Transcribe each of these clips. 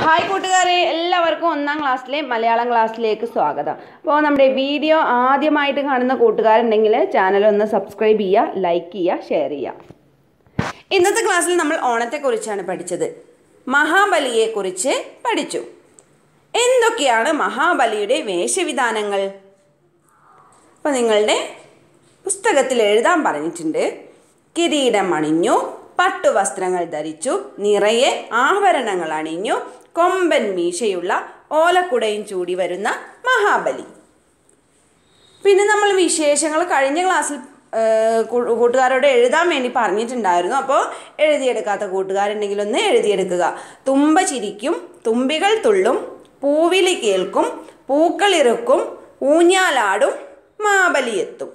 hi കൂട്ടുകാരെ എല്ലാവർക്കും ഒന്നാം ക്ലാസ്സിലെ മലയാളം ക്ലാസ്സിലേക്ക് സ്വാഗതം അപ്പോൾ നമ്മുടെ വീഡിയോ ആദ്യമായിട്ട് കാണുന്ന കൂട്ടുകാരുണ്ടെങ്കിൽ ചാനൽ ഒന്ന് സബ്സ്ക്രൈബ് ചെയ്യുക ലൈക്ക് ചെയ്യുക ഷെയർ ചെയ്യുക ഇന്നത്തെ ക്ലാസ്സിൽ നമ്മൾ ഓണത്തെക്കുറിച്ചാണ് പഠിച്ചത് മഹാബലിയെക്കുറിച്ച് പഠിച്ചു എന്തൊക്കെയാണ് മഹാബലിയുടെ വേഷവിധാനങ്ങൾ അപ്പോൾ നിങ്ങളുടെ പുസ്തകത്തിൽ എഴുതാൻ പറഞ്ഞിട്ടുണ്ട് കിരീടം അണിഞ്ഞു പട്ടുവസ്ത്രങ്ങൾ ധരിച്ചു നിറയെ ആഭരണങ്ങൾ അണിഞ്ഞു കൊമ്പൻ മീശയുള്ള ഓലക്കുടയും ചൂടി വരുന്ന മഹാബലി പിന്നെ നമ്മൾ വിശേഷങ്ങൾ കഴിഞ്ഞ ക്ലാസ്സിൽ ഏഹ്, കൂ- കൂട്ടുകാരോട് എഴുതാൻ വേണ്ടി പറഞ്ഞിട്ടുണ്ടായിരുന്നു അപ്പോൾ എഴുതിയെടുക്കാത്ത കൂട്ടുകാരുണ്ടെങ്കിൽ ഒന്ന് എഴുതിയെടുക്കുക തുമ്പ ചിരിക്കും തുമ്പികൾ തുള്ളും പൂവിലി കേൾക്കും പൂക്കളിറുക്കും ഊഞ്ഞാലാടും മാബലിയെത്തും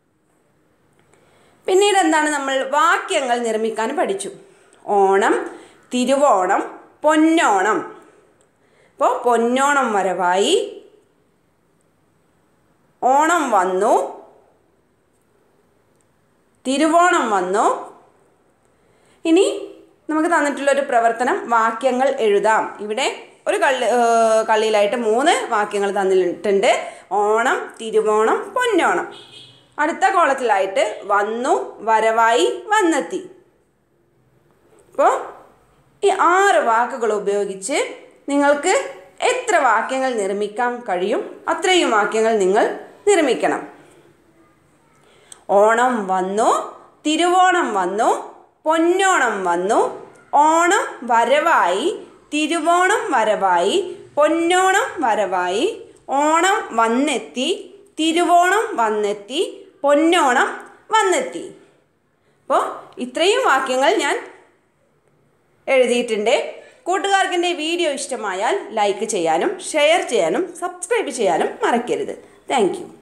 പിന്നീട് എന്താണ് നമ്മൾ വാക്യങ്ങൾ നിർമ്മിക്കാൻ പഠിച്ചു ഓണം തിരുവോണം പൊന്നോണം ഇപ്പോൾ പൊന്നോണം വരവായി ഓണം വന്നു തിരുവോണം വന്നു ഇനി നമുക്ക് തന്നിട്ടുള്ളൊരു പ്രവർത്തനം വാക്യങ്ങൾ എഴുതാം ഇവിടെ ഒരു കള്ളി ഏർ കള്ളിയിലായിട്ട് മൂന്ന് വാക്യങ്ങൾ തന്നിട്ടുണ്ട് ഓണം തിരുവോണം പൊന്നോണം അടുത്ത കോളത്തിലായിട്ട് വന്നു വരവായി വന്നെത്തി അപ്പോൾ ഈ ആറ് വാക്കുകൾ ഉപയോഗിച്ച് നിങ്ങൾക്ക് എത്ര വാക്യങ്ങൾ നിർമ്മിക്കാൻ കഴിയും അത്രയും വാക്യങ്ങൾ നിങ്ങൾ നിർമ്മിക്കണം ഓണം വന്നു തിരുവോണം വന്നു പൊന്നോണം വന്നു ഓണം വരവായി തിരുവോണം വരവായി പൊന്നോണം വരവായി ഓണം വന്നെത്തി തിരുവോണം വന്നെത്തി പൊന്നോണം വന്നെത്തി അപ്പോൾ ഇത്രയും വാക്യങ്ങൾ ഞാൻ എഴുതിയിട്ടുണ്ട് കൂട്ടുകാർക്ക് എൻ്റെ വീഡിയോ ഇഷ്ടമായാൽ ലൈക്ക് ചെയ്യാനും ഷെയർ ചെയ്യാനും സബ്സ്ക്രൈബ് ചെയ്യാനും മറക്കരുത് താങ്ക് യു